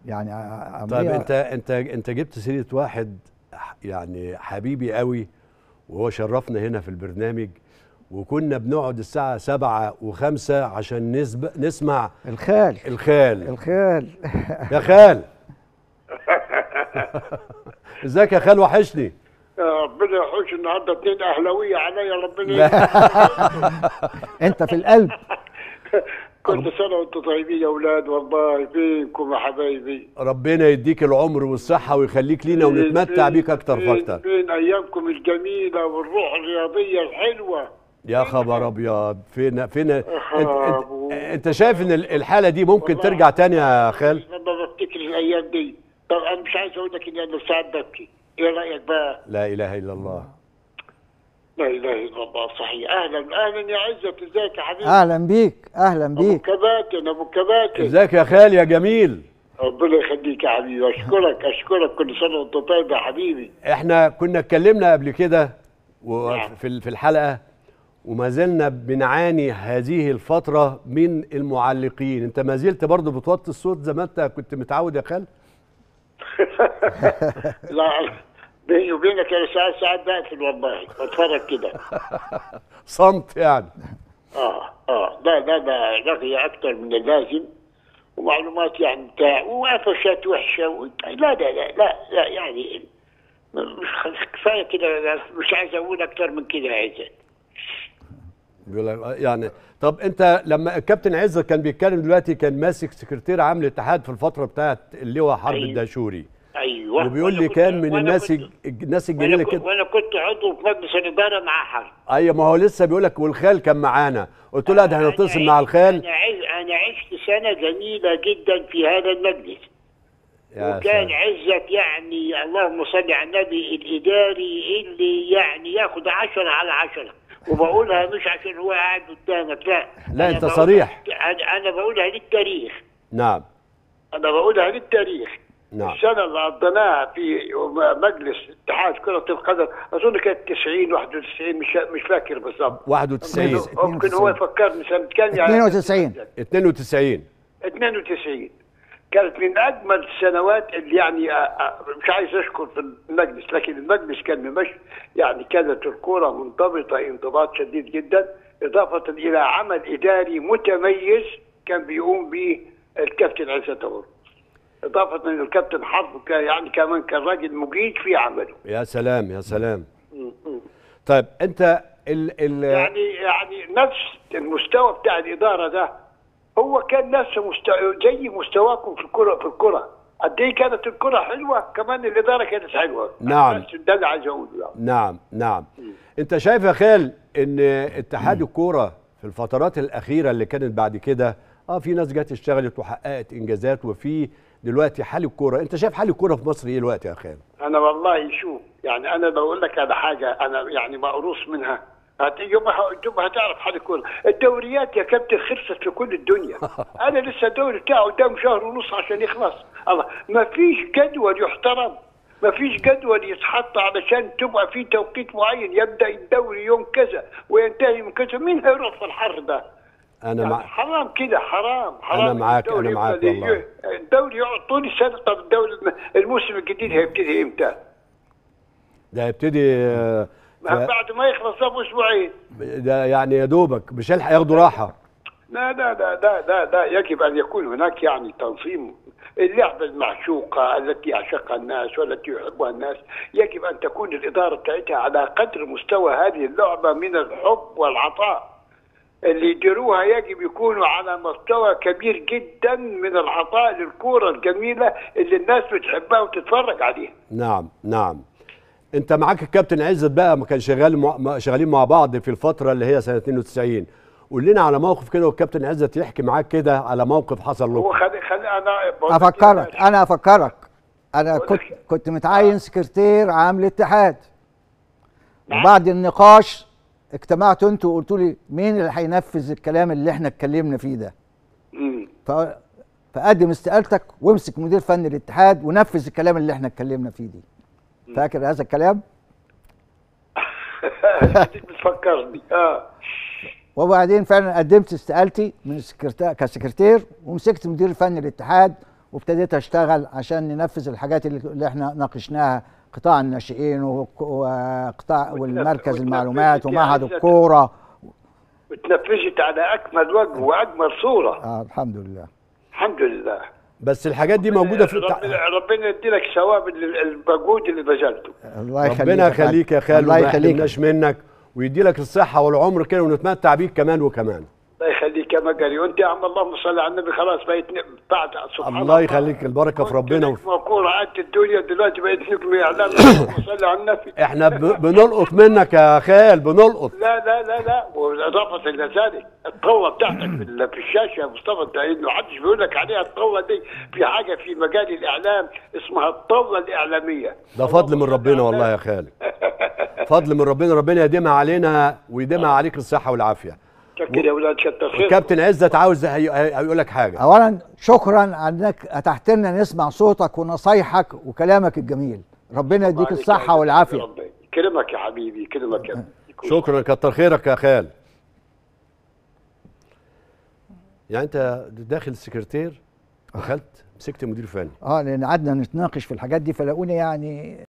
يعني ع- طيب عملية- انت انت انت جبت سيره واحد ح- يعني حبيبي قوي وهو شرفنا هنا في البرنامج وكنا بنقعد الساعة سبعة وخمسة عشان نسب... نسمع الخال الخال الخال يا خال ازيك يا خال وحشني ربنا يحوش النهارده اتنين اهلاويه عليا ربنا لا. انت في القلب كل سنه وانتم طيبين يا اولاد والله فيكم يا حبايبي ربنا يديك العمر والصحة ويخليك لينا ونتمتع بيك أكتر فين- فأكتر فين ايامكم الجميله والروح الرياضيه الحلوه يا خبر أبيض فين فين انت, أبو. انت, انت شايف إن ال- الحالة دي ممكن والله. ترجع تاني يا خال؟ لما بفتكر الايام دي طب انا مش عايز اقول لك ان انا ساعات ببكي ايه رايك بقى؟ لا إله إلا الله لا اله الا الله صحيح اهلا اهلا يا عزت ازيك يا حبيبي؟ اهلا بيك اهلا ابو بيك كباتن ابو كباتن ازيك يا خال يا جميل ربنا يخليك يا حبيبي اشكرك اشكرك كل سنه وانت طيب يا حبيبي احنا كنا اتكلمنا قبل كده نعم. وفي ال- في الحلقه وما زلنا بنعاني هذه الفتره من المعلقين انت ما زلت برضه بتوطي الصوت زي ما انت كنت متعود يا خال لا بيني وبينك انا ساعات ساعات بقفل والله بتفرج كده صمت يعني اه اه لا لا لا رغي اكثر من اللازم ومعلومات يعني بتاع وقفشات وحشه و... لا لا لا لا لا يعني مش كفايه كده لا، مش عايز اقول اكثر من كده يا عزت بيقول لك- يعني طب انت لما الكابتن عزت كان بيتكلم دلوقتي كان ماسك سكرتير عام الاتحاد في الفتره بتاعت اللواء حرب أيوه. الداشوري ايوه وبيقول وأنا لي كنت- كان من وأنا الناس كنت- الج- الناس وأنا الجميله كنت- كده وانا كنت عضو في مجلس الاداره مع حرب ايوه ما هو لسه بيقول لك والخال كان معانا قلت له لا ده هنتصل أنا مع عشت- الخال انا عش- انا عشت سنه جميله جدا في هذا المجلس يا وكان سلام. عزت يعني اللهم صل على النبي الاداري اللي يعني ياخد عشرة على عشرة وبقولها مش عشان هو قاعد قدامك لا لا، أنا أنت بقولها- صريح. انا أنا بقولها للتاريخ نعم انا بقولها للتاريخ نعم. السنه اللي قضيناها في مجلس اتحاد كره القدم اظن كانت 90 91 مش مش فاكر بالظبط 91 ممكن هو يفكرني سنه كام يعني 92. 92 92 كانت من اجمل السنوات اللي يعني آه، آه، مش عايز اشكر في المجلس لكن المجلس كان ممشي يعني كانت الكره منضبطه انضباط شديد جدا اضافه الى عمل اداري متميز كان بيقوم به الكابتن عزت أور اضافه ان الكابتن حرب كان يعني كمان كان راجل مجيد في عمله يا سلام يا سلام طيب انت ال ال يعني يعني نفس المستوى بتاع الاداره ده هو كان نفس مستوى زي مستواكم في الكره في الكره قد ايه كانت الكره حلوه كمان الاداره كانت حلوه نعم. بس ده اللي عايز اقوله يعني. نعم نعم انت شايف يا خال ان اتحاد الكوره في الفترات الاخيره اللي كانت بعد كده اه في ناس جت اشتغلت وحققت انجازات وفي دلوقتي حال الكوره انت شايف حال الكوره في مصر ايه دلوقتي يا خال انا والله شوف يعني انا بقول لك على حاجه انا يعني مقروص منها هت- يوم ه- يوم هتعرف حال الكوره الدوريات يا كابتن خلصت في كل الدنيا انا لسه الدوري بتاعه قدام شهر ونص عشان يخلص الله ما فيش جدول يحترم ما فيش جدول يتحط علشان تبقى في توقيت معين يبدا الدوري يوم كذا وينتهي من كذا مين هيروح في الحر ده انا يعني مع حرام كده حرام حرام أنا معاك، الدوري أنا معاك يبقى والله. ليه- الدوري يقعد طول السنه طب الدوري الموسم الجديد هيبتدي امتى؟ ده هيبتدي آه، ف- بعد ما يخلص ده باسبوعين ده يعني يا دوبك مش هيلحق ياخدوا راحه لا لا لا لا لا لا يجب ان يكون هناك يعني تنظيم اللعبه المعشوقه التي يعشقها الناس والتي يحبها الناس يجب ان تكون الاداره بتاعتها على قدر مستوى هذه اللعبه من الحب والعطاء اللي يديروها يجب يكونوا على مستوى كبير جدا من العطاء للكوره الجميله اللي الناس بتحبها وتتفرج عليها نعم نعم انت معاك الكابتن عزت بقى ما كان شغال مع... شغالين مع بعض في الفتره اللي هي سنه 92 قول لنا على موقف كده والكابتن عزت يحكي معاك كده على موقف حصل هو لكم خلي خلي انا بقول لك افكرك يا انا افكرك انا بقول كنت لك- كنت متعين سكرتير عام الاتحاد نعم. وبعد النقاش اجتمعتوا انتوا وقلتوا لي مين اللي هينفذ الكلام اللي احنا اتكلمنا فيه ده مم. ف... فقدم استقالتك وامسك مدير فني الاتحاد ونفذ الكلام اللي احنا اتكلمنا فيه دي فاكر هذا الكلام بتفكرني اه وبعدين فعلا قدمت استقالتي من السكرتير كسكرتير ومسكت مدير فني الاتحاد وابتديت اشتغل عشان ننفذ الحاجات اللي اللي احنا ناقشناها قطاع الناشئين وك- وقطاع والمركز وتنفذت المعلومات يا ومعهد عزة. الكوره وتنفذت على اكمل وجه واجمل صوره آه الحمد لله الحمد لله بس الحاجات دي موجوده في التع... ربنا, ربنا يدي لك ثواب ال- المجهود اللي بذلته الله يخليك ربنا يا خالد. يخليك يا خالد الله وما يخليك يحرمناش منك ويدي لك الصحه والعمر كده ونتمتع بيك كمان وكمان الله يخليك يا مجري وانت يا عم اللهم صل على النبي خلاص بقيت ن- بعد سبحان الله يخليك البركه في ربنا وفي... موقور قعدت الدنيا دلوقتي بقيت نجم اعلام اللهم صل على النبي احنا ب... بنلقط منك يا خال بنلقط لا لا لا لا واضافه الى ذلك القوه بتاعتك في ال- في الشاشه يا مصطفى ده انه محدش بيقول لك عليها القوه دي في حاجه في مجال الاعلام اسمها الطاوله الاعلاميه ده فضل من ربنا والله يا خالد فضل من ربنا ربنا يديمها علينا ويديمها عليك الصحه والعافيه شكرا يا اولاد كتر خيركم كابتن عزت عاوز هي... هي- هيقول لك حاجه اولا شكرا انك اتحت لنا نسمع صوتك ونصايحك وكلامك الجميل ربنا يديك عليك الصحه يا والعافيه رب. يكرمك يا حبيبي يكرمك يا شكرا كتر خيرك يا خال يعني انت داخل السكرتير دخلت مسكت مدير فني اه لان قعدنا نتناقش في الحاجات دي فلاقوني يعني